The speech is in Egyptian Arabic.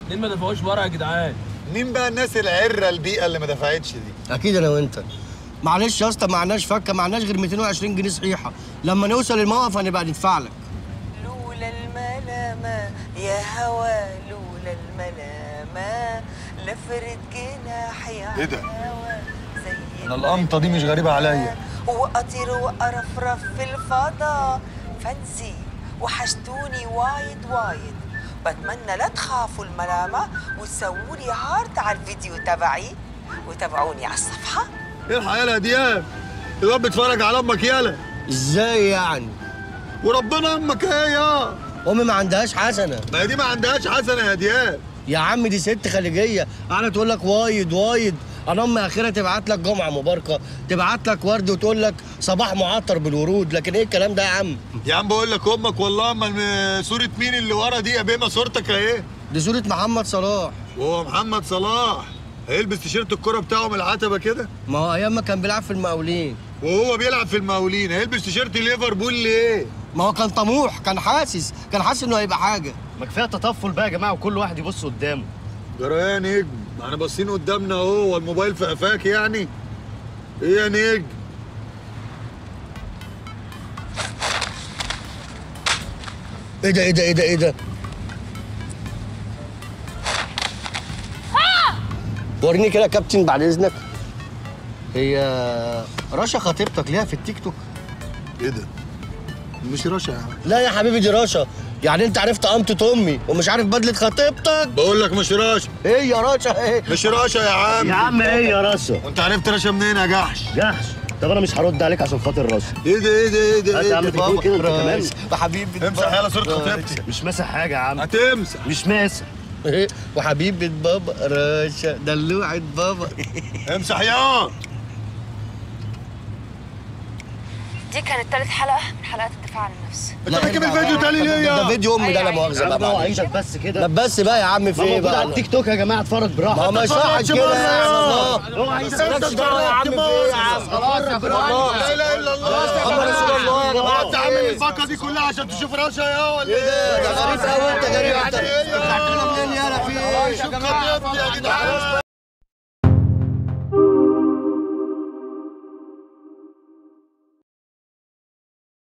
اتنين ما دفعوش ورا يا جدعان مين بقى الناس العره البيئه اللي ما دفعتش دي اكيد انا وانت معلش يا اسطى معناش فكه معناش غير 220 جنيه صحيحه لما نوصل الموقف هنبقى ندفع لك لولا الملامة يا هوا لولا الملامة لفرد جناحي إيه ده؟ هوا زي انا القمطه دي مش غريبه عليا وأطير وأرفرف في الفضاء فانسي وحشتوني وايد وايد بتمنى لا تخافوا الملامة وتسووا لي هارت على الفيديو تبعي وتابعوني على الصفحة الحق يالا يا دياب الواد بيتفرج على امك يالا ازاي يعني وربنا امك ايه يا امي ما عندهاش حسنه ما هي دي ما عندهاش حسنه يا دياب يا عم دي ست خليجيه قاعده تقول لك وايد وايد انا امي اخيرا تبعت لك جمعه مباركه تبعت لك ورد وتقول لك صباح معطر بالورود لكن ايه الكلام ده يا عم يا عم بقول لك امك والله اما صوره مين اللي ورا دي يا بيما صورتك اهي دي صوره محمد صلاح وهو محمد صلاح هيلبس تيشيرت الكرة بتاعه من العتبة كده ما هو ايام ما كان بيلعب في المقاولين وهو بيلعب في المقاولين هيلبس تيشيرت ليفربول ليه؟ ما هو كان طموح كان حاسس كان حاسس انه هيبقى حاجه ما كفايه تطفل بقى يا جماعه وكل واحد يبص قدامه جرى يا نجم ما احنا باصين قدامنا اهو والموبايل في قفاك يعني ايه يا نجم؟ ايه ده ايه ده ايه ده ايه ده وريني كده يا كابتن بعد اذنك هي رشا خطيبتك ليها في التيك توك ايه ده؟ مش رشا يا عم لا يا حبيبي دي رشا يعني انت عرفت قامة امي ومش عارف بدلة خطيبتك بقول لك مش رشا ايه يا رشا ايه مش رشا يا عم يا عم ايه يا راسه وانت عرفت رشا منين يا جحش؟ جحش طب انا مش هرد عليك عشان خاطر راسه ايه ده ايه ده ايه ده هات يا ايه عم ده تليفون كده انت كمان رشا وحبيبة امسح يلا صورة خطيبتي مش ماسح حاجه يا عم هتمسح مش ماسح ايه وحبيبة بابا رشا دلوعة بابا امسح يا دي كانت تالت حلقة من حلقات الدفاع عن النفس انت فاكر الفيديو تاني ليه ده يا؟ فيديو امي ده لا أيوة، مؤاخذة يا بقى عم هو معلش عندك بس لا كده بس بقى يا عم في ما ايه موجود بقى على التيك توك يا جماعه اتفرج ما هو براحتك ما يصحش كده يا الله اوعى مالكش دعوة يا عم في ايه يا عم خلاص يا الله لا اله الا الله محمد رسول الله يا جماعه انت عامل الباقه دي كلها عشان تشوف رشا يا ولا ايه ده ده غريب قوي انت غريب انت يعني ايه يا طلعت لنا منين يالا في ايه شوف خطيبتي يا جدعان